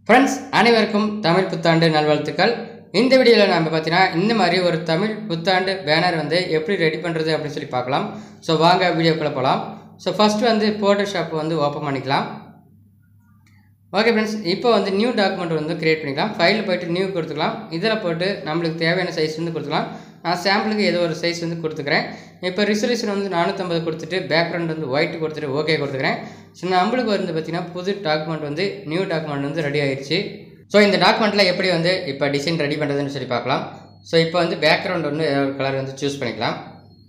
friends அனைவருக்கும் தமிழ் புத்தாண்டு நல்வாழ்த்துக்கள் இந்த வீடியோவில் நம்ம பார்த்தீங்கன்னா இந்த மாதிரி ஒரு தமிழ் புத்தாண்டு பேனர் வந்து எப்படி ரெடி பண்ணுறது அப்படின்னு சொல்லி பார்க்கலாம் ஸோ வாங்க வீடியோக்குள்ளே போகலாம் ஸோ ஃபஸ்ட்டு வந்து ஃபோட்டோஷாப் வந்து ஓப்பன் பண்ணிக்கலாம் ஓகே ஃப்ரெண்ட்ஸ் இப்போ வந்து நியூ டாக்குமெண்ட் வந்து கிரியேட் பண்ணிக்கலாம் ஃபைலில் போயிட்டு நியூ கொடுத்துக்கலாம் இதில் போட்டு நம்மளுக்கு தேவையான சைஸ் வந்து கொடுத்துக்கலாம் நான் சாம்பிளுக்கு ஏதோ ஒரு சைஸ் வந்து கொடுத்துக்கிறேன் இப்போ ரிசல்யூஷன் வந்து நானூற்றம்பது கொடுத்துட்டு பேக்ரவுண்ட் வந்து ஒயிட் கொடுத்துட்டு ஓகே கொடுத்துக்கிறேன் ஸோ நம்மளுக்கு வந்து பார்த்திங்கன்னா புது டாக்குமெண்ட் வந்து நியூ டாக்குமெண்ட் வந்து ரெடி ஆயிடுச்சு ஸோ இந்த டாக்குமெண்ட்டில் எப்படி வந்து இப்போ டிசைன் ரெடி பண்ணுறதுன்னு சொல்லி பார்க்கலாம் ஸோ இப்போ வந்து பேக்ரவுண்ட் வந்து ஏதாவது ஒரு கலர் வந்து சூஸ் பண்ணிக்கலாம்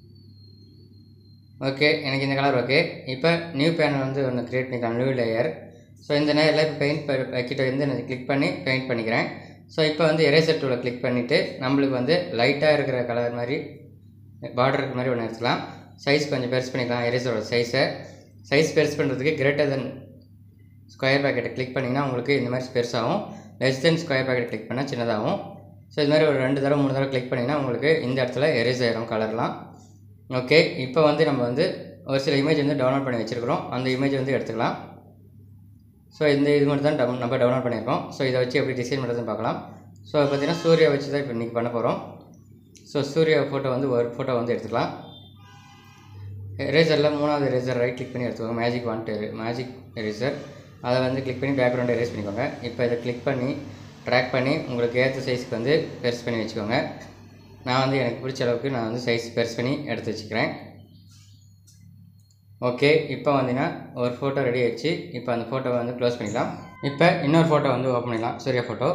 ஓகே எனக்கு இந்த கலர் ஓகே இப்போ நியூ பேனல் வந்து ஒன்று க்ரியேட் பண்ணிக்கலாம் நியூ லேயர் ஸோ இந்த நேரில் இப்போ பெயிண்ட் பக்கெட்டை வந்து நான் கிளிக் பண்ணி பெயிண்ட் பண்ணிக்கிறேன் ஸோ இப்போ வந்து எரேசர் டூவில் கிளிக் பண்ணிவிட்டு நம்மளுக்கு வந்து லைட்டாக இருக்கிற கலர் மாதிரி பார்டர் இருக்கிற மாதிரி ஒன்று எடுத்துக்கலாம் சைஸ் கொஞ்சம் பெருசு பண்ணிக்கலாம் எரேசரோட சைஸை சைஸ் பெருசு பண்ணுறதுக்கு கிரேட்டர் தென் ஸ்கொயர் பேக்கெட்டை கிளிக் பண்ணிங்கன்னா உங்களுக்கு இந்த மாதிரி பெருசாகும் less than square bracket click பண்ணால் சின்னதாகும் ஸோ இது மாதிரி ஒரு ரெண்டு தடவை மூணு தடவை கிளிக் பண்ணிங்கன்னா உங்களுக்கு இந்த இடத்துல எரேஸ் ஆயிரும் கலர்லாம் ஓகே இப்போ வந்து நம்ம வந்து ஒரு சில இமேஜ் வந்து டவுன்லோட் பண்ணி வச்சுருக்கிறோம் அந்த இமேஜ் வந்து எடுத்துக்கலாம் ஸோ இந்த இது மட்டும் தான் டவுன் நம்ம டவுன்லோட் பண்ணியிருக்கோம் ஸோ இதை வச்சு எப்படி டிசைன் பண்ணுறதுன்னு பார்க்கலாம் ஸோ பார்த்தீங்கன்னா சூர்யா வச்சு தான் இப்போ இன்றைக்கி பண்ண போகிறோம் ஸோ சூர்யா ஃபோட்டோ வந்து ஒரு ஃபோட்டோ வந்து எடுத்துக்கலாம் எரேசரில் மூணாவது எரேசர் ரைட் கிளிக் பண்ணி எடுத்துக்கோங்க மேஜிக் வாண்ட் மேஜிக் எரேசர் அதை வந்து கிளிக் பண்ணி பேக்ரவுண்ட் எரேஸ் பண்ணிக்கோங்க இப்போ இதை கிளிக் பண்ணி ட்ராக் பண்ணி உங்களுக்கு ஏற்ற சைஸ்க்கு வந்து பெருசு பண்ணி வச்சுக்கோங்க நான் வந்து எனக்கு பிடிச்ச அளவுக்கு நான் வந்து சைஸ் பெருசு பண்ணி எடுத்து வச்சுக்கிறேன் ஓகே இப்போ வந்தீங்கன்னா ஒரு ஃபோட்டோ ரெடி ஆயிடுச்சு இப்போ அந்த ஃபோட்டோவை வந்து க்ளோஸ் பண்ணிக்கலாம் இப்போ இன்னொரு ஃபோட்டோ வந்து ஓப்பன் பண்ணிக்கலாம் சூர்யா ஃபோட்டோ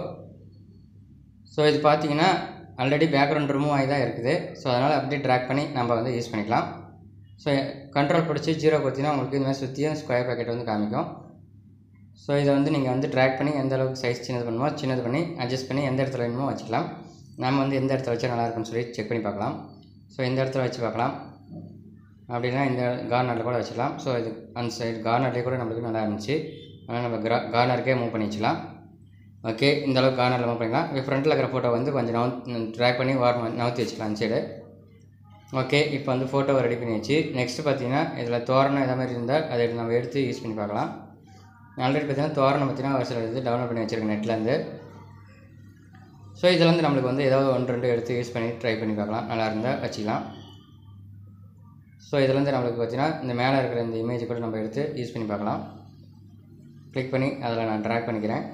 ஸோ இது பார்த்தீங்கன்னா ஆல்ரெடி பேக்ரவுண்ட் ரிமூவ் ஆகி தான் இருக்குது ஸோ அதனால் அப்படியே ட்ராக் பண்ணி நம்ம வந்து யூஸ் பண்ணிக்கலாம் ஸோ கண்ட்ரோல் பிடிச்சி ஜீரோ கொடுத்தீங்கன்னா உங்களுக்கு இந்த மாதிரி சுற்றியும் ஸ்கொயர் பேக்கெட் வந்து காமிக்கும் ஸோ இதை வந்து நீங்கள் வந்து ட்ராக் பண்ணி எந்த அளவுக்கு சைஸ் சின்னது பண்ணுமோ சின்னது பண்ணி அட்ஜஸ்ட் பண்ணி எந்த இடத்துல வேணுமோ வச்சுக்கலாம் நம்ம வந்து எந்த இடத்துல வச்சா நல்லா இருக்கும்னு சொல்லி செக் பண்ணி பார்க்கலாம் ஸோ இந்த இடத்துல வச்சு பார்க்கலாம் அப்படின்னா இந்த கார்னரில் கூட வச்சுக்கலாம் ஸோ இது அந்த சைடு கார்னர்லேயே கூட நம்மளுக்கு நல்லா இருந்துச்சு அதனால் நம்ம கிரா கார்னருக்கே மூவ் பண்ணி வச்சுக்கலாம் ஓகே இந்த அளவுக்கு கார்னரில் மூவ் பண்ணிக்கலாம் இப்போ ஃப்ரண்ட்டில் இருக்கிற ஃபோட்டோ வந்து கொஞ்சம் நவு ட்ராக் பண்ணி வார் நவுத்தி வச்சுக்கலாம் அந்த சைடு ஓகே இப்போ வந்து ஃபோட்டோவை ரெடி பண்ணி வச்சு நெக்ஸ்ட்டு பார்த்தீங்கன்னா இதில் தோரணம் எதாவது மாதிரி இருந்தால் அதை நம்ம எடுத்து யூஸ் பண்ணி பார்க்கலாம் ஆல்ரெடி பார்த்தீங்கன்னா தோரணம் பார்த்தீங்கன்னா ஒரு சில இது டவுன்லோட் பண்ணி வச்சுருக்கேன் நெட்லேருந்து ஸோ இதில் வந்து நம்மளுக்கு வந்து ஏதாவது ஒன்று ரெண்டு எடுத்து யூஸ் பண்ணி ட்ரை பண்ணி பார்க்கலாம் நல்லா இருந்தால் வச்சுக்கலாம் ஸோ இதுலேருந்து நம்மளுக்கு பார்த்தீங்கன்னா இந்த மேலே இருக்கிற இந்த இமேஜ் கூட நம்ம எடுத்து யூஸ் பண்ணி பார்க்கலாம் கிளிக் பண்ணி அதில் நான் ட்ராக் பண்ணிக்கிறேன்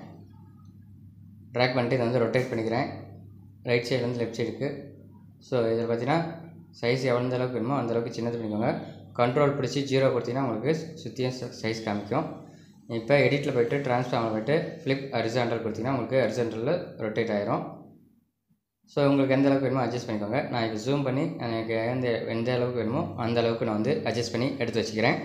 ட்ராக் பண்ணிட்டு இதை வந்து ரொட்டேட் பண்ணிக்கிறேன் ரைட் சைட்லேருந்து லெஃப்ட் சைடுக்கு ஸோ இதில் பார்த்தீங்கன்னா சைஸ் எவ்வளோ அளவுக்கு வேணுமோ அந்த அளவுக்கு சின்னது பண்ணிக்கோங்க கண்ட்ரோல் பிடிச்சி ஜீரோ கொடுத்தீங்கன்னா உங்களுக்கு சுற்றியும் சைஸ் காமிக்கும் இப்போ எடிட்டில் போய்ட்டு ட்ரான்ஸ்ஃபார்மில் போய்ட்டு ஃப்ளிப் ஹரிசாண்டல் கொடுத்தீங்கன்னா உங்களுக்கு ஹரிசாண்டலில் ரொட்டேட் ஆயிரும் ஸோ உங்களுக்கு எந்த அளவுக்கு வேணுமோ அட்ஜஸ்ட் பண்ணிக்கோங்க நான் இப்போ ஜூம் பண்ணி எனக்கு எந்த எந்த அளவுக்கு வேணுமோ அந்த அளவுக்கு நான் வந்து அட்ஜஸ்ட் பண்ணி எடுத்து வச்சுக்கிறேன்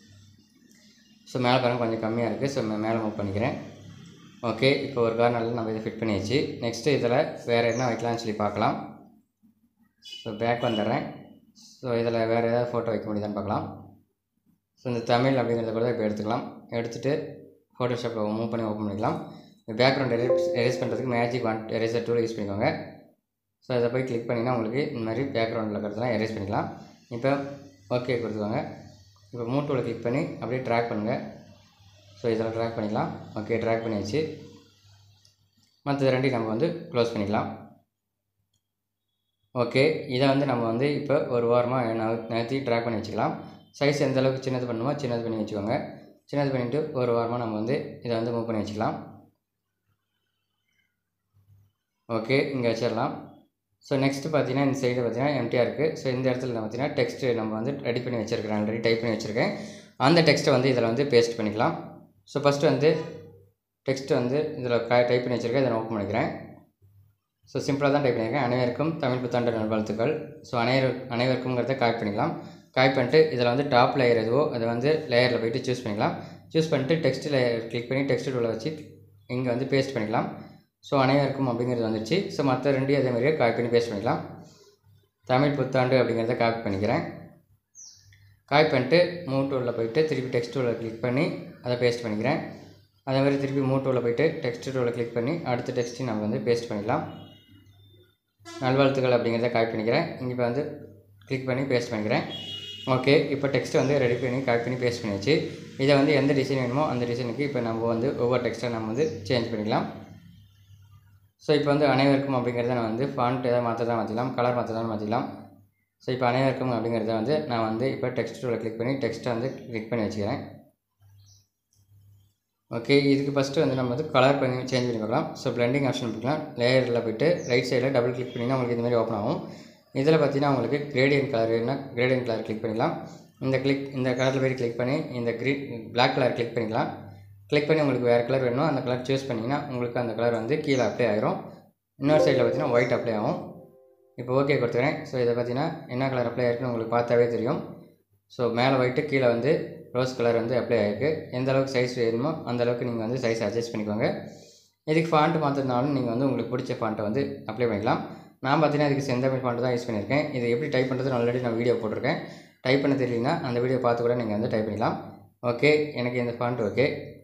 ஸோ மேலே பாருங்கள் கொஞ்சம் கம்மியாக இருக்குது ஸோ மேலே மூவ் பண்ணிக்கிறேன் ஓகே இப்போ ஒரு கார்னரில் நம்ம இதை ஃபிட் பண்ணியாச்சு நெக்ஸ்ட்டு இதில் வேறு என்ன வைக்கலாம்னு சொல்லி பார்க்கலாம் ஸோ பேக் வந்துடுறேன் ஸோ இதில் வேறு ஏதாவது ஃபோட்டோ வைக்க முடியுதான்னு பார்க்கலாம் ஸோ இந்த தமிழ் அப்படிங்கிறத கூட இப்போ எடுத்துக்கலாம் எடுத்துகிட்டு ஃபோட்டோஷாப்பில் மூவ் பண்ணி ஓப்பன் பண்ணிக்கலாம் இந்த பேக்ரவுண்ட் எரேஸ் எரேஸ் பண்ணுறதுக்கு magic one eraser tool use பண்ணிக்கோங்க ஸோ இதை போய் கிளிக் பண்ணிங்கன்னா உங்களுக்கு இந்த மாதிரி பேக்ரவுண்டில் இருக்கிறதெல்லாம் எரேஸ் பண்ணிக்கலாம் இப்போ ஓகே கொடுத்துக்கோங்க இப்போ மூட்டோவில் கிளிக் பண்ணி அப்படியே ட்ராக் பண்ணுங்கள் ஸோ இதில் ட்ராக் பண்ணிக்கலாம் ஓகே ட்ராக் பண்ணியாச்சு மற்றது ரெண்டையும் நம்ம வந்து க்ளோஸ் பண்ணிக்கலாம் ஓகே இதை வந்து நம்ம வந்து இப்போ ஒரு வாரமாக நகர்த்தி ட்ராக் பண்ணி வச்சுக்கலாம் சைஸ் எந்த அளவுக்கு சின்னது பண்ணுமோ சின்னது பண்ணி வச்சுக்கோங்க சின்னது பண்ணிவிட்டு ஒரு வாரமாக நம்ம வந்து இதை வந்து மூவ் பண்ணி வச்சுக்கலாம் ஓகே இங்கே வச்சிடலாம் ஸோ நெக்ஸ்ட்டு பார்த்தீங்கன்னா இந்த சைடு பார்த்தீங்கன்னா எம்டிஆர் இருக்குது ஸோ இந்த இடத்துல நம்ம பார்த்தீங்கன்னா டெக்ஸ்ட்டு நம்ம வந்து ரெடி பண்ணி வச்சுருக்கேன் ஆல்ரெடி டைப் பண்ணி வச்சுருக்கேன் அந்த டெக்ஸ்ட்டை வந்து இதில் வந்து பேஸ்ட் பண்ணிக்கலாம் ஸோ ஃபஸ்ட்டு வந்து டெக்ஸ்ட்டு வந்து இதில் டைப் பண்ணி வச்சுருக்கேன் இதை நான் ஓப்பன் பண்ணிக்கிறேன் ஸோ சிம்பிளாக தான் டைப் பண்ணியிருக்கேன் அனைவருக்கும் தமிழ் புத்தாண்டு நல்வாழ்த்துக்கள் ஸோ அனைவரு அனைவருக்குங்கிறத காப்பி பண்ணிக்கலாம் காப்பி பண்ணிட்டு இதில் வந்து டாப் லேயர் எதுவோ அதை வந்து லேயரில் போய்ட்டு சூஸ் பண்ணிக்கலாம் சூஸ் பண்ணிட்டு டெக்ஸ்ட் லேயர் கிளிக் பண்ணி டெக்ஸ்ட் டூவில் வச்சு இங்கே வந்து பேஸ்ட் பண்ணிக்கலாம் ஸோ அனைவருக்கும் அப்படிங்கிறது வந்துருச்சு ஸோ மற்ற ரெண்டையும் அதே மாதிரியே காப்பி பண்ணி பேஸ்ட் பண்ணிக்கலாம் தமிழ் புத்தாண்டு அப்படிங்கிறத காப்பி பண்ணிக்கிறேன் காப்பி பண்ணிட்டு மூவ் டூலில் போயிட்டு திருப்பி டெக்ஸ்ட் டூலில் கிளிக் பண்ணி அதை பேஸ்ட் பண்ணிக்கிறேன் அதே மாதிரி திருப்பி மூவ் டூலில் போயிட்டு டெக்ஸ்ட் டூலில் கிளிக் பண்ணி அடுத்த டெக்ஸ்ட்டையும் நம்ம வந்து பேஸ்ட் பண்ணிக்கலாம் நல்வாழ்த்துக்கள் அப்படிங்கிறத காப்பி பண்ணிக்கிறேன் இங்கே இப்போ வந்து கிளிக் பண்ணி பேஸ்ட் பண்ணிக்கிறேன் ஓகே இப்போ டெக்ஸ்ட்டை வந்து ரெடி பண்ணி காப்பி பண்ணி பேஸ்ட் பண்ணியாச்சு இதை வந்து எந்த டிசைன் வேணுமோ அந்த டிசைனுக்கு இப்போ நம்ம வந்து ஒவ்வொரு டெக்ஸ்ட்டை நம்ம வந்து சேஞ்ச் பண்ணிக்கலாம் ஸோ இப்போ வந்து அனைவருக்கும் அப்படிங்கிறத நான் வந்து ஃபாண்ட் எதாவது மாற்றதா மாற்றிக்கலாம் கலர் மாற்றதான் மாற்றிக்கலாம் ஸோ இப்போ அனைவருக்கும் அப்படிங்கிறத வந்து நான் வந்து இப்போ டெக்ஸ்ட் டூவில் கிளிக் பண்ணி டெக்ஸ்ட்டை வந்து கிளிக் பண்ணி வச்சுக்கிறேன் ஓகே இதுக்கு ஃபஸ்ட்டு வந்து நம்ம வந்து கலர் பண்ணி சேஞ்ச் பண்ணி பார்க்கலாம் ஸோ பிளெண்டிங் ஆப்ஷன் பண்ணிக்கலாம் லேயரில் போய்ட்டு ரைட் சைடில் டபுள் கிளிக் பண்ணிங்கன்னா உங்களுக்கு இந்த மாதிரி ஓப்பன் ஆகும் இதில் பார்த்தீங்கன்னா உங்களுக்கு கிரேடியன் கலர்னா கிரேடியன் கலர் கிளிக் பண்ணிக்கலாம் இந்த கிளிக் இந்த கலரில் போய்ட்டு கிளிக் பண்ணி இந்த க்ரீன் பிளாக் கலர் கிளிக் பண்ணிக்கலாம் கிளிக் பண்ணி உங்களுக்கு வேறு கலர் வேணுமோ அந்த கலர் சூஸ் பண்ணிங்கன்னா உங்களுக்கு அந்த கலர் வந்து கீழே அப்ளை ஆகிரும் இன்னொரு சைடில் பார்த்தீங்கன்னா ஒயிட் அப்ளை ஆகும் இப்போ ஓகே கொடுத்துக்கிறேன் ஸோ இதை பார்த்தீங்கன்னா என்ன கலர் அப்ளை ஆயிருக்குன்னு உங்களுக்கு பார்த்தாவே தெரியும் ஸோ மேலே ஒயிட்டு கீழே வந்து ரோஸ் கலர் வந்து அப்ளை ஆகிருக்கு எந்த அளவுக்கு சைஸ் வேணுமோ அந்த அளவுக்கு நீங்கள் வந்து சைஸ் அட்ஜஸ்ட் பண்ணிக்கோங்க இதுக்கு ஃபாண்ட்டு மாற்றினாலும் நீங்கள் வந்து உங்களுக்கு பிடிச்ச ஃபாண்ட்டை வந்து அப்ளை பண்ணிக்கலாம் நான் பார்த்தீங்கன்னா இதுக்கு செந்தமிழ் ஃபாண்ட்டு தான் யூஸ் பண்ணியிருக்கேன் இது எப்படி டைப் பண்ணுறது ஆல்ரெடி நான் வீடியோ போட்டிருக்கேன் டைப் பண்ண தெரியலனா அந்த வீடியோ பார்த்து கூட நீங்கள் வந்து டைப் பண்ணிக்கலாம் ஓகே எனக்கு இந்த ஃபாண்ட் ஓகே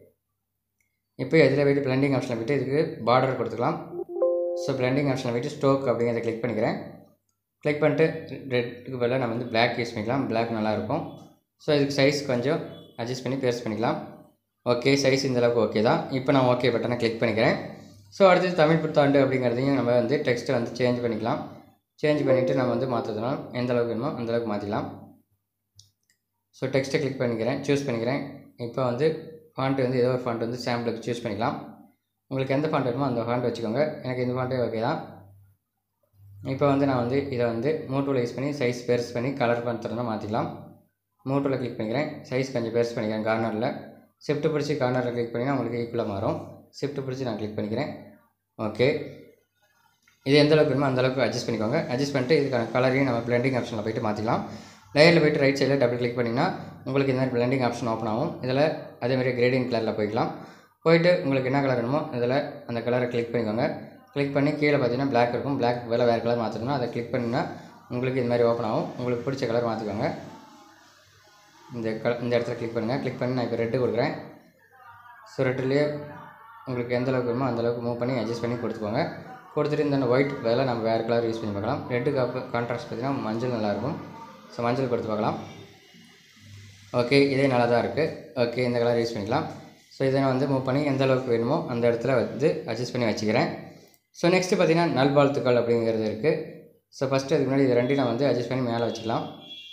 இப்போ இதில் போய்ட்டு பிளெண்டிங் ஆப்ஷனில் போய்ட்டு இதுக்கு பார்டர் கொடுத்துக்கலாம் ஸோ பிளெண்டிங் ஆப்ஷனில் போய்ட்டு ஸ்டோக் அப்படிங்கிறத கிளிக் பண்ணிக்கிறேன் கிளிக் பண்ணிட்டு ரெட்டுக்கு பதிலாக நம்ம வந்து பிளாக் யூஸ் பண்ணிக்கலாம் பிளாக் நல்லாயிருக்கும் ஸோ இதுக்கு சைஸ் கொஞ்சம் அட்ஜஸ்ட் பண்ணி பேஸ்ட் பண்ணிக்கலாம் ஓகே சைஸ் இந்த அளவுக்கு ஓகே தான் இப்போ நான் ஓகே பட்டனை கிளிக் பண்ணிக்கிறேன் ஸோ அடுத்தது தமிழ் புத்தாண்டு அப்படிங்கிறதையும் நம்ம வந்து டெக்ஸ்ட்டை வந்து சேஞ்ச் பண்ணிக்கலாம் சேஞ்ச் பண்ணிவிட்டு நம்ம வந்து மாற்றுறதுனா எந்த அளவுக்கு வேணுமோ அந்த அளவுக்கு மாற்றிக்கலாம் ஸோ டெக்ஸ்ட்டை கிளிக் பண்ணிக்கிறேன் சூஸ் பண்ணிக்கிறேன் இப்போ வந்து ஃபாண்ட் வந்து ஏதோ ஒரு ஃபாண்ட் வந்து சாம்பிளுக்கு சூஸ் பண்ணிக்கலாம் உங்களுக்கு எந்த ஃபாண்ட் வேணுமோ அந்த ஃபாண்ட் வச்சுக்கோங்க எனக்கு இந்த ஃபாண்ட்டே ஓகே தான் இப்போ வந்து நான் வந்து இதை வந்து மூட்டூவில் யூஸ் பண்ணி சைஸ் பெருசு பண்ணி கலர் பண்ணுறதுனா மாற்றிக்கலாம் மூட்டூவில் கிளிக் பண்ணிக்கிறேன் சைஸ் கொஞ்சம் பெருசு பண்ணிக்கிறேன் கார்னரில் ஷிஃப்ட் பிடிச்சி கார்னரில் கிளிக் பண்ணிங்கன்னா உங்களுக்கு ஈக்குவலாக மாறும் ஷிஃப்ட் பிடிச்சி நான் கிளிக் பண்ணிக்கிறேன் ஓகே இது எந்த அளவுக்கு வேணுமோ அந்த அளவுக்கு அட்ஜஸ்ட் பண்ணிக்கோங்க அட்ஜஸ்ட் பண்ணிட்டு இதுக்கான கலரையும் நம்ம பிளெண்டிங் ஆப்ஷனில் போய்ட்டு மாற்றிக்கலாம் லேயரில் போய்ட்டு ரைட் சைடில் டபுள் கிளிக் பண்ணிங்கன்னா உங்களுக்கு இந்த மாதிரி பிளெண்டிங் ஆப்ஷன் ஓப்பன் ஆகும் இதில் அதேமாதிரி கிரேடியன் கலரில் போய்க்கலாம் போயிட்டு உங்களுக்கு என்ன கலர் வேணுமோ இதில் அந்த கலரை கிளிக் பண்ணிக்கோங்க கிளிக் பண்ணி கீழே பார்த்தீங்கன்னா பிளாக் இருக்கும் பிளாக் வேலை வேறு கலர் மாற்றணும்னா அதை கிளிக் பண்ணிங்கன்னா உங்களுக்கு இது மாதிரி ஓப்பன் ஆகும் உங்களுக்கு பிடிச்ச கலர் மாற்றிக்கோங்க இந்த க இந்த இடத்துல கிளிக் பண்ணுங்கள் கிளிக் பண்ணி நான் இப்போ ரெட்டு கொடுக்குறேன் ஸோ ரெட்டுலேயே உங்களுக்கு எந்த அளவுக்கு வேணுமோ அந்த அளவுக்கு மூவ் பண்ணி அட்ஜஸ்ட் பண்ணி கொடுத்துக்கோங்க கொடுத்துட்டு இந்த ஒயிட் பதிலாக நம்ம வேறு கலர் யூஸ் பண்ணி பார்க்கலாம் ரெட்டுக்கு அப்போ கான்ட்ராஸ்ட் பார்த்தீங்கன்னா மஞ்சள் நல்லாயிருக்கும் ஸோ மஞ்சள் கொடுத்து பார்க்கலாம் ஓகே இதே நல்லா தான் இருக்குது ஓகே இந்த கலர் யூஸ் பண்ணிக்கலாம் ஸோ இதை நான் வந்து மூவ் பண்ணி எந்த அளவுக்கு வேணுமோ அந்த இடத்துல வந்து அட்ஜஸ்ட் பண்ணி வச்சுக்கிறேன் ஸோ நெக்ஸ்ட்டு பார்த்தீங்கன்னா நல்வாழ்த்துக்கள் அப்படிங்கிறது இருக்குது ஸோ ஃபஸ்ட்டு அதுக்கு முன்னாடி இது ரெண்டையும் நான் வந்து அட்ஜஸ்ட் பண்ணி மேலே வச்சுக்கலாம்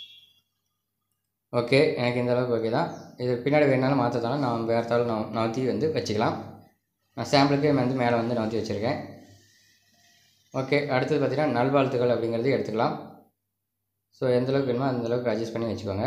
ஓகே எனக்கு இந்த அளவுக்கு ஓகே தான் இது பின்னாடி வேணாலும் மாற்றத்தாலும் நான் வேறு தாள் நான் நவுத்தி வந்து வச்சுக்கலாம் நான் சாம்பிளுக்கு வந்து மேலே வந்து நவுத்தி வச்சுருக்கேன் ஓகே அடுத்தது பார்த்தீங்கன்னா நல்வாழ்த்துக்கள் அப்படிங்கிறது எடுத்துக்கலாம் ஸோ எந்த அளவுக்கு வேணுமோ அந்த அளவுக்கு அட்ஜஸ்ட் பண்ணி வச்சுக்கோங்க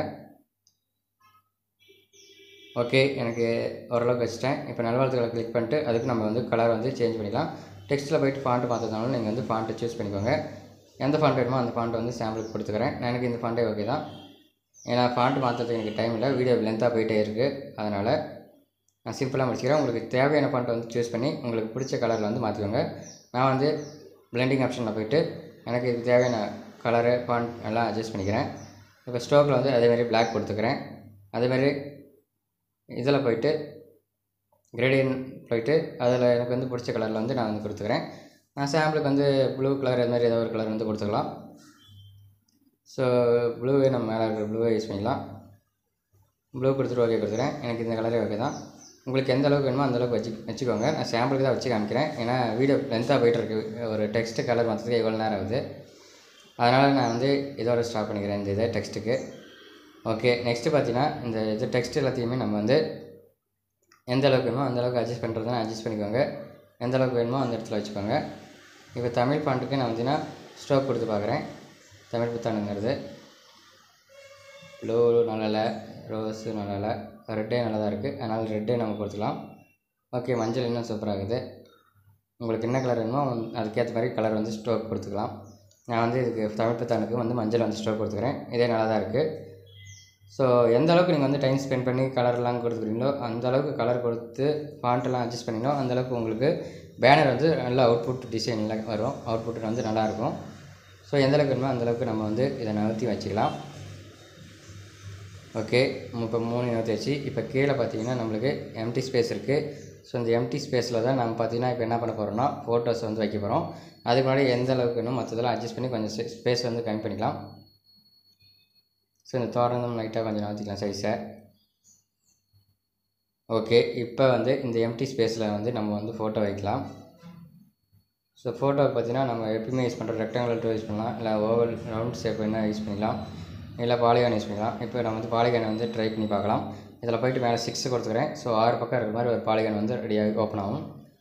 ஓகே எனக்கு ஓரளவுக்கு வச்சுட்டேன் இப்போ நல்வாழ்த்துக்களை கிளிக் பண்ணிட்டு அதுக்கு நம்ம வந்து கலர் வந்து சேஞ்ச் பண்ணிக்கலாம் டெக்ஸ்ட்டில் போயிட்டு ஃபாண்ட்டு மாற்றதுனாலும் நீங்கள் வந்து ஃபாண்ட்டை சூஸ் பண்ணிக்கோங்க எந்த ஃபாண்ட் வேணுமோ அந்த ஃபாண்ட்டை வந்து சாம்பிளுக்கு கொடுத்துக்கிறேன் எனக்கு இந்த ஃபாண்ட்டே ஓகே தான் ஏன்னா ஃபாண்ட் மாற்றுறதுக்கு எனக்கு டைம் இல்லை வீடியோ லென்த்தாக போயிட்டே இருக்குது அதனால் நான் சிம்பிளாக முடிச்சுக்கிறேன் உங்களுக்கு தேவையான ஃபாண்ட்டை வந்து சூஸ் பண்ணி உங்களுக்கு பிடிச்ச கலரில் வந்து மாற்றிக்கோங்க நான் வந்து பிளெண்டிங் ஆப்ஷனில் போயிட்டு எனக்கு இதுக்கு தேவையான கலரு ஃபாண்ட் எல்லாம் அட்ஜஸ்ட் பண்ணிக்கிறேன் இப்போ ஸ்டோக்கில் வந்து அதேமாதிரி பிளாக் கொடுத்துக்கிறேன் அதேமாதிரி இதில் போயிட்டு கிரேடியன் போயிட்டு அதில் எனக்கு வந்து பிடிச்ச கலரில் வந்து நான் வந்து கொடுத்துக்கிறேன் நான் சாம்பிளுக்கு வந்து ப்ளூ கலர் அது மாதிரி ஏதோ ஒரு கலர் வந்து கொடுத்துக்கலாம் ஸோ ப்ளூவே நம்ம மேலே இருக்கிற ப்ளூவே யூஸ் பண்ணிக்கலாம் ப்ளூ கொடுத்துட்டு ஓகே கொடுத்துறேன் எனக்கு இந்த கலரே ஓகே தான் உங்களுக்கு எந்த அளவுக்கு வேணுமோ அந்த அளவுக்கு வச்சு வச்சுக்கோங்க நான் சாம்பிளுக்கு தான் வச்சு காமிக்கிறேன் ஏன்னா வீடியோ லென்த்தாக போயிட்டுருக்கு ஒரு டெக்ஸ்ட்டு கலர் மாற்றதுக்கு எவ்வளோ நேரம் ஆகுது அதனால் நான் வந்து இதோட ஸ்டாப் பண்ணிக்கிறேன் இந்த இதை டெக்ஸ்ட்டுக்கு ஓகே நெக்ஸ்ட்டு பார்த்தீங்கன்னா இந்த இது டெக்ஸ்ட் எல்லாத்தையுமே நம்ம வந்து எந்த அளவுக்கு வேணுமோ அந்த அளவுக்கு அட்ஜஸ்ட் பண்ணுறதுனா அட்ஜஸ்ட் பண்ணிக்கோங்க எந்த அளவுக்கு வேணுமோ அந்த இடத்துல வச்சுக்கோங்க இப்போ தமிழ் ஃபாண்ட்டுக்கு நான் வந்துன்னா ஸ்டோக் கொடுத்து பார்க்குறேன் தமிழ் புத்தாண்டுங்கிறது ப்ளூ நல்லா ரோஸு நல்லா ரெட்டே நல்லா தான் இருக்குது அதனால் ரெட்டே நம்ம கொடுத்துக்கலாம் ஓகே மஞ்சள் இன்னும் சூப்பராகுது உங்களுக்கு என்ன கலர் வேணுமோ அதுக்கேற்ற மாதிரி கலர் வந்து ஸ்டோக் கொடுத்துக்கலாம் நான் வந்து இதுக்கு தமிழ் புத்தாண்டுக்கு வந்து மஞ்சள் வந்து ஸ்டோக் கொடுத்துக்கிறேன் இதே நல்லா தான் இருக்குது ஸோ எந்த அளவுக்கு நீங்கள் வந்து டைம் ஸ்பெண்ட் பண்ணி கலர்லாம் கொடுத்துக்கிறீங்களோ அந்த அளவுக்கு கலர் கொடுத்து ஃபாண்ட்டெல்லாம் அட்ஜஸ்ட் பண்ணிங்களோ அந்த அளவுக்கு உங்களுக்கு பேனர் வந்து நல்ல அவுட்புட் டிசைனில் வரும் அவுட்புட் வந்து நல்லாயிருக்கும் ஸோ எந்த அளவுக்கு வேணுமோ அந்த அளவுக்கு நம்ம வந்து இதை நகர்த்தி வச்சுக்கலாம் ஓகே இப்போ மூணு நகர்த்தி வச்சு இப்போ கீழே பார்த்தீங்கன்னா நம்மளுக்கு எம்டி ஸ்பேஸ் இருக்குது ஸோ இந்த எம்டி ஸ்பேஸில் தான் நம்ம பார்த்தீங்கன்னா இப்போ என்ன பண்ண போகிறோம்னா ஃபோட்டோஸ் வந்து வைக்க போகிறோம் அதுக்கு முன்னாடி எந்த அளவுக்கு வேணும் மற்றதெல்லாம் அட்ஜஸ்ட் பண்ணி கொஞ்சம் ஸ்பேஸ் வந்து கம்மி பண்ணிக்கலாம் ஸோ இந்த தோரணம் லைட்டாக கொஞ்சம் நகர்த்திக்கலாம் சைஸை ஓகே இப்போ வந்து இந்த எம்டி ஸ்பேஸில் வந்து நம்ம வந்து ஃபோட்டோ வைக்கலாம் ஸோ ஃபோட்டோ பார்த்தீங்கன்னா நம்ம எப்பயுமே யூஸ் பண்ணுற ரெக்டாங்குலர் டூ யூஸ் பண்ணலாம் இல்லை ஓவல் ரவுண்ட் ஷேப் என்ன யூஸ் பண்ணிக்கலாம் இல்லை பாலிகான் யூஸ் பண்ணிக்கலாம் இப்போ நம்ம வந்து பாலிகான் வந்து ட்ரை பண்ணி பார்க்கலாம் இதில் போயிட்டு மேலே சிக்ஸ் கொடுத்துக்கிறேன் ஸோ ஆறு பக்கம் இருக்கிற மாதிரி ஒரு பாலிகான் வந்து ரெடியாகி ஓப்பன் ஆகும்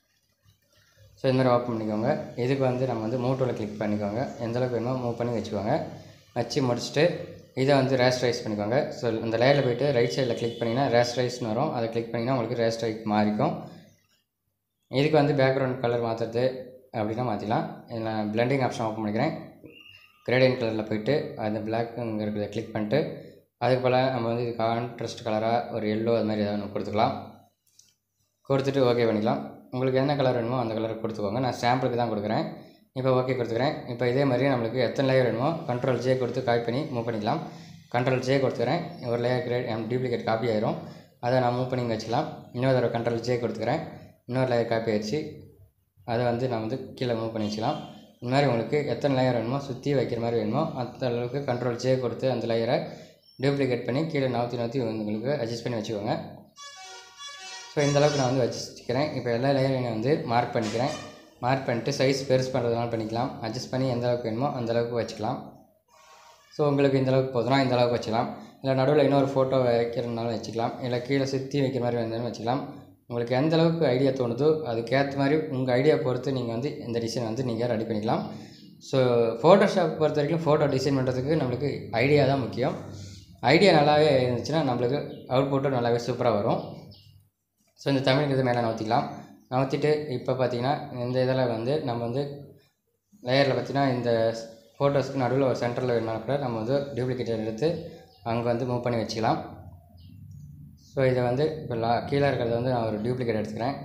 ஸோ இந்த மாதிரி ஓப்பன் பண்ணிக்கோங்க இதுக்கு வந்து நம்ம வந்து மூட்டோவில் கிளிக் பண்ணிக்கோங்க எந்த அளவுக்கு வேணுமோ மூவ் பண்ணி வச்சுக்கோங்க வச்சு முடிச்சுட்டு இதை வந்து ரேஸ்டரைஸ் பண்ணிக்கோங்க ஸோ இந்த லேயரில் போயிட்டு ரைட் சைடில் கிளிக் பண்ணிங்கன்னா ரேஸ்டரைஸ்னு வரும் அதை கிளிக் பண்ணிங்கன்னா உங்களுக்கு ரேஸ்டரைக் மாறிக்கும் இதுக்கு வந்து பேக்ரவுண்ட் கலர் மாற்றுறது அப்படின்னா மாற்றிக்கலாம் இதில் நான் பிளெண்டிங் ஆப்ஷன் ஓப்பன் பண்ணிக்கிறேன் கிரேடியன் கலரில் போயிட்டு அந்த பிளாக் இருக்கிறத கிளிக் பண்ணிட்டு அதுக்கு போல் நம்ம வந்து இது கான்ட்ராஸ்ட் கலராக ஒரு எல்லோ அது மாதிரி ஏதாவது ஒன்று கொடுத்துக்கலாம் கொடுத்துட்டு ஓகே பண்ணிக்கலாம் உங்களுக்கு என்ன கலர் வேணுமோ அந்த கலர் கொடுத்துக்கோங்க நான் சாம்பிளுக்கு தான் கொடுக்குறேன் இப்போ ஓகே கொடுத்துக்கிறேன் இப்போ இதே மாதிரி நம்மளுக்கு எத்தனை லேயர் வேணுமோ கண்ட்ரோல் ஜே கொடுத்து காப்பி பண்ணி மூவ் பண்ணிக்கலாம் கண்ட்ரோல் ஜே கொடுத்துக்கிறேன் ஒரு லேயர் கிரேட் டூப்ளிகேட் காப்பி ஆயிரும் அதை நான் மூவ் பண்ணி இங்க வச்சுக்கலாம் இன்னொரு தடவை கண்ட்ரோல் ஜே கொடுத்துக்கிறேன் இன்னொரு லேயர் காப்பி ஆயிடுச்சு அதை வந்து நான் வந்து கீழே மூவ் பண்ணி வச்சுக்கலாம் இந்த மாதிரி உங்களுக்கு எத்தனை லேயர் வேணுமோ சுற்றி வைக்கிற மாதிரி வேணுமோ அந்த அளவுக்கு கண்ட்ரோல் ஜே கொடுத்து அந்த லேயரை டூப்ளிகேட் பண்ணி கீழே நவுத்தி நவுத்தி உங்களுக்கு அட்ஜஸ்ட் பண்ணி வச்சுக்கோங்க ஸோ இந்த அளவுக்கு நான் வந்து வச்சுக்கிறேன் இப்போ எல்லா லேயரையும் நான் வந்து மார்க் பண்ணிக்கிறேன் மார்க் பண்ணிட்டு சைஸ் பெருசு பண்ணுறதுனால பண்ணிக்கலாம் அட்ஜஸ்ட் பண்ணி எந்த அளவுக்கு வேணுமோ அந்த அளவுக்கு வச்சுக்கலாம் ஸோ உங்களுக்கு இந்த அளவுக்கு போதுனா இந்த அளவுக்கு வச்சுக்கலாம் இல்லை நடுவில் இன்னொரு ஃபோட்டோ வைக்கிறதுனாலும் வச்சுக்கலாம் இல்லை கீழே சுற்றி வைக்கிற மாதிரி வேணுனாலும் வச்சுக்கலாம் உங்களுக்கு எந்த அளவுக்கு ஐடியா தோணுதோ அதுக்கேற்ற மாதிரி உங்கள் ஐடியா பொறுத்து நீங்கள் வந்து இந்த டிசைன் வந்து நீங்கள் ரெடி பண்ணிக்கலாம் ஸோ ஃபோட்டோஷாப் பொறுத்த வரைக்கும் ஃபோட்டோ டிசைன் பண்ணுறதுக்கு நம்மளுக்கு ஐடியா தான் முக்கியம் ஐடியா நல்லாவே இருந்துச்சுன்னா நம்மளுக்கு அவுட்புட்டும் நல்லாவே சூப்பராக வரும் ஸோ இந்த தமிழுக்கு மேலே நவுத்திக்கலாம் நவுத்திட்டு இப்போ பார்த்தீங்கன்னா இந்த இதில் வந்து நம்ம வந்து லேயரில் பார்த்தீங்கன்னா இந்த ஃபோட்டோஸ்க்கு நடுவில் ஒரு சென்டரில் வேணும்னா கூட நம்ம வந்து டூப்ளிகேட் எடுத்து அங்கே வந்து மூவ் பண்ணி வச்சுக்கலாம் ஸோ இதை வந்து இப்போ லா கீழே இருக்கிறத வந்து நான் ஒரு டூப்ளிகேட் எடுத்துக்கிறேன்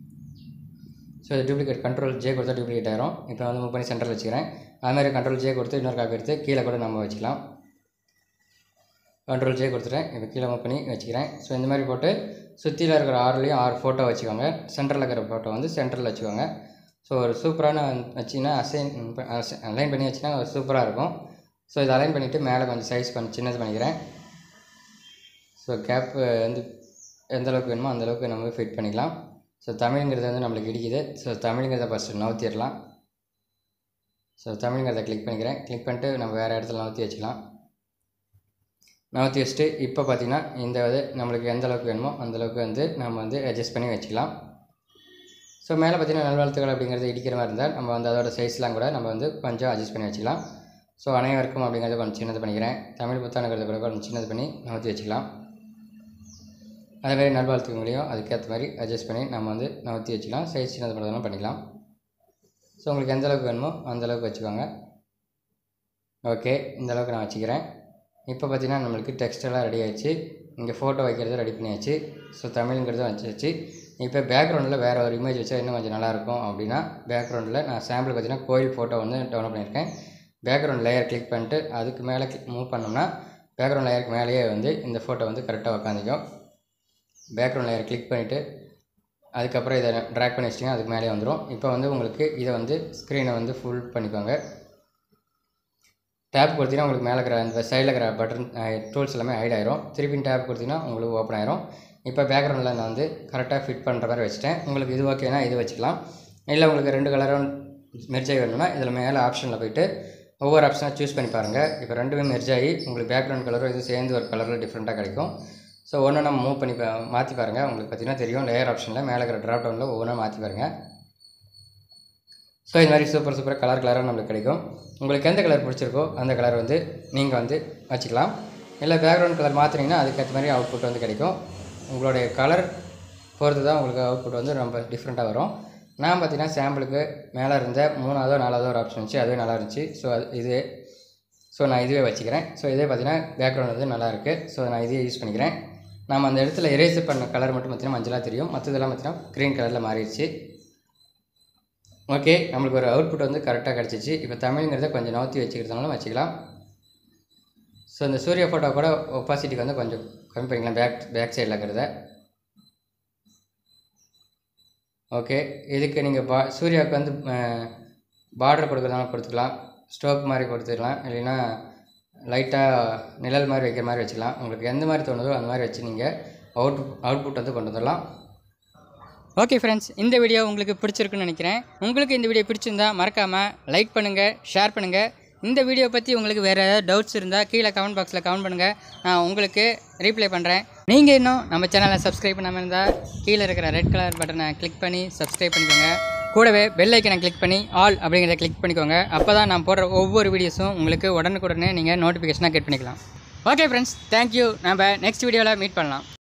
ஸோ இது டூப்ளிகேட் கண்ட்ரோல் ஜே கொடுத்தா டூப்ளிகேட் ஆயிரும் இப்போ வந்து மூவ் பண்ணி சென்டரில் வச்சுக்கிறேன் அதுமாதிரி கண்ட்ரோல் ஜே கொடுத்து இன்னொரு காப்பி எடுத்து கீழே கூட நம்ம வச்சுக்கலாம் கண்ட்ரோல் ஜே கொடுத்துட்டேன் இப்போ கீழே மூவ் பண்ணி வச்சுக்கிறேன் ஸோ இந்த மாதிரி போட்டு சுற்றியில் இருக்கிற ஆறுலேயும் ஆறு ஃபோட்டோ வச்சுக்கோங்க சென்டரில் இருக்கிற ஃபோட்டோ வந்து சென்டரில் வச்சுக்கோங்க ஸோ ஒரு சூப்பரான வச்சிங்கன்னா அசைன் அலைன் பண்ணி வச்சிங்கன்னா ஒரு சூப்பராக இருக்கும் ஸோ இதை அலைன் பண்ணிவிட்டு மேலே கொஞ்சம் சைஸ் கொஞ்சம் சின்னது பண்ணிக்கிறேன் ஸோ கேப் வந்து எந்த அளவுக்கு வேணுமோ அந்த அளவுக்கு நம்ம ஃபிட் பண்ணிக்கலாம் ஸோ தமிழுங்கிறது வந்து நம்மளுக்கு இடிக்குது ஸோ தமிழுங்கிறத ஃபஸ்ட்டு நவுத்திடலாம் ஸோ தமிழுங்கிறத கிளிக் பண்ணிக்கிறேன் கிளிக் பண்ணிட்டு நம்ம வேறு இடத்துல நவுத்தி வச்சுக்கலாம் நவுத்தி வச்சுட்டு இப்போ பார்த்தீங்கன்னா இந்த இது நம்மளுக்கு எந்த அளவுக்கு வேணுமோ அந்த அளவுக்கு வந்து நம்ம வந்து அட்ஜஸ்ட் பண்ணி வச்சுக்கலாம் ஸோ மேலே பார்த்தீங்கன்னா நல்வாழ்த்துக்கள் அப்படிங்கிறது இடிக்கிற மாதிரி இருந்தால் நம்ம வந்து அதோட சைஸ்லாம் கூட நம்ம வந்து கொஞ்சம் அட்ஜஸ்ட் பண்ணி வச்சுக்கலாம் ஸோ அனைவருக்கும் அப்படிங்கிறத கொஞ்சம் சின்னது பண்ணிக்கிறேன் தமிழ் புத்தாண்டுங்கிறத கூட கொஞ்சம் சின்னது பண்ணி நவுத்தி வச்சுக்கலாம் அதேமாதிரி நல்வாழ்த்துக்களையும் அதுக்கேற்ற மாதிரி அட்ஜஸ்ட் பண்ணி நம்ம வந்து நவுத்தி வச்சுக்கலாம் சைஸ் சின்னது பண்ணுறதுலாம் பண்ணிக்கலாம் ஸோ உங்களுக்கு எந்த அளவுக்கு வேணுமோ அந்த அளவுக்கு வச்சுக்கோங்க ஓகே இந்த அளவுக்கு நான் வச்சுக்கிறேன் இப்போ பார்த்தீங்கன்னா நம்மளுக்கு டெக்ஸ்ட் எல்லாம் ரெடி ஆயிடுச்சு இங்கே ஃபோட்டோ வைக்கிறது ரெடி பண்ணியாச்சு ஸோ தமிழுங்கிறத வச்சாச்சு இப்போ பேக்ரவுண்டில் வேறு ஒரு இமேஜ் வச்சா இன்னும் கொஞ்சம் நல்லாயிருக்கும் அப்படின்னா பேக்ரவுண்டில் நான் சாம்பிள் பார்த்தீங்கன்னா கோயில் ஃபோட்டோ வந்து டவுன்லோட் பண்ணியிருக்கேன் பேக்ரவுண்ட் லேயர் கிளிக் பண்ணிட்டு அதுக்கு மேலே மூவ் பண்ணோம்னா பேக்ரவுண்ட் லேயருக்கு மேலேயே வந்து இந்த ஃபோட்டோ வந்து கரெக்டாக உக்காந்துக்கும் பேக்ரவுண்ட் லேயர் கிளிக் பண்ணிவிட்டு அதுக்கப்புறம் இதை ட்ராக் பண்ணி வச்சிட்டிங்கன்னா அதுக்கு மேலே வந்துடும் இப்போ வந்து உங்களுக்கு இதை வந்து ஸ்க்ரீனை வந்து ஃபுல் பண்ணிக்கோங்க டேப் கொடுத்தீங்கன்னா உங்களுக்கு மேலே இருக்கிற அந்த சைடில் இருக்கிற பட்டன் டூல்ஸ் எல்லாமே ஹைட் ஆயிரும் திருப்பி டேப் கொடுத்தீங்கன்னா உங்களுக்கு ஓப்பன் ஆயிரும் இப்போ பேக்ரவுண்டில் நான் வந்து கரெக்டாக ஃபிட் பண்ணுற மாதிரி வச்சுட்டேன் உங்களுக்கு இது ஓகேனா இது வச்சுக்கலாம் இல்லை உங்களுக்கு ரெண்டு கலரும் மெர்ஜ் ஆகி வேணும்னா இதில் மேலே ஆப்ஷனில் போயிட்டு ஒவ்வொரு ஆப்ஷனாக சூஸ் பண்ணி பாருங்கள் இப்போ ரெண்டுமே மெர்ஜ் ஆகி உங்களுக்கு பேக்ரவுண்ட் கலரும் இது சேர்ந்து ஒரு கலரில் டிஃப்ரெண்ட்டாக கிடைக்கும் ஸோ ஒன்று நம்ம மூவ் பண்ணி பா- மாற்றி பாருங்கள் உங்களுக்கு பார்த்தீங்கன்னா தெரியும் லேயர் ஆப்ஷனில் மேலே இருக்கிற ட்ராப் டவுனில் ஒவ்வொன்றா மாற்றி பாருங்கள் ஸோ இந்த மாதிரி சூப்பர் சூப்பர் கலர் கலராக நம்மளுக்கு கிடைக்கும் உங்களுக்கு எந்த கலர் பிடிச்சிருக்கோ அந்த கலர் வந்து நீங்கள் வந்து வச்சுக்கலாம் இல்லை பேக்ரவுண்ட் கலர் மாற்றினீங்கன்னா அதுக்கேற்ற மாதிரி அவுட்புட் வந்து கிடைக்கும் உங்களுடைய கலர் பொறுத்து தான் உங்களுக்கு அவுட்புட் வந்து ரொம்ப டிஃப்ரெண்ட்டாக வரும் நான் பார்த்தீங்கன்னா சாம்பிளுக்கு மேலே இருந்த மூணாவதோ நாலாவதோ ஒரு ஆப்ஷன் இருந்துச்சு அதுவே நல்லா இருந்துச்சு ஸோ அது இது ஸோ நான் இதுவே வச்சுக்கிறேன் ஸோ இதே பார்த்தீங்கன்னா பேக்ரவுண்ட் வந்து நல்லா இருக்குது ஸோ நான் இதே யூஸ் பண்ணிக்கிறேன் நம்ம அந்த இடத்துல எரேஸ் பண்ண கலர் மட்டும் பார்த்தீங்கன்னா மஞ்சளாக தெரியும் மற்றதெல்லாம் பார்த்தீங்கன்னா க்ரீன் கலரில் மாறிடுச்சு ஓகே நம்மளுக்கு ஒரு அவுட்புட் வந்து கரெக்டாக கிடச்சிச்சு இப்போ தமிழ்ங்கிறத கொஞ்சம் நவுத்தி வச்சுக்கிறதுனாலும் வச்சுக்கலாம் ஸோ இந்த சூர்யா ஃபோட்டோ கூட ஒப்பாசிட்டிக்கு வந்து கொஞ்சம் கம்மி பண்ணிக்கலாம் பேக் பேக் சைடில் இருக்கிறத ஓகே இதுக்கு நீங்கள் பா சூர்யாவுக்கு வந்து பார்டர் கொடுக்குறதுனால கொடுத்துக்கலாம் ஸ்டோக் மாதிரி கொடுத்துக்கலாம் இல்லைன்னா லைட்டாக நிழல் மாதிரி வைக்கிற மாதிரி வச்சுக்கலாம் உங்களுக்கு எந்த மாதிரி தோணுதோ அந்த மாதிரி வச்சு நீங்கள் அவுட் அவுட்புட் வந்து கொண்டு வந்துடலாம் ஓகே ஃப்ரெண்ட்ஸ் இந்த வீடியோ உங்களுக்கு பிடிச்சிருக்குன்னு நினைக்கிறேன் உங்களுக்கு இந்த வீடியோ பிடிச்சிருந்தா மறக்காமல் லைக் பண்ணுங்கள் ஷேர் பண்ணுங்கள் இந்த வீடியோ பற்றி உங்களுக்கு வேறு ஏதாவது டவுட்ஸ் இருந்தால் கீழே கமெண்ட் பாக்ஸில் கமெண்ட் பண்ணுங்கள் நான் உங்களுக்கு ரீப்ளை பண்ணுறேன் நீங்கள் இன்னும் நம்ம சேனலை சப்ஸ்கிரைப் பண்ணாமல் இருந்தால் கீழே இருக்கிற ரெட் கலர் பட்டனை கிளிக் பண்ணி சப்ஸ்கிரைப் பண்ணிக்கோங்க கூடவே பெல் ஐக்கனை கிளிக் பண்ணி ஆல் அப்படிங்கிறத கிளிக் பண்ணிக்கோங்க அப்போ தான் நான் போடுற ஒவ்வொரு வீடியோஸும் உங்களுக்கு உடனுக்குடனே நீங்கள் நோட்டிஃபிகேஷனாக கெட் பண்ணிக்கலாம் ஓகே ஃப்ரெண்ட்ஸ் தேங்க்யூ நம்ம நெக்ஸ்ட் வீடியோவில் மீட் பண்ணலாம்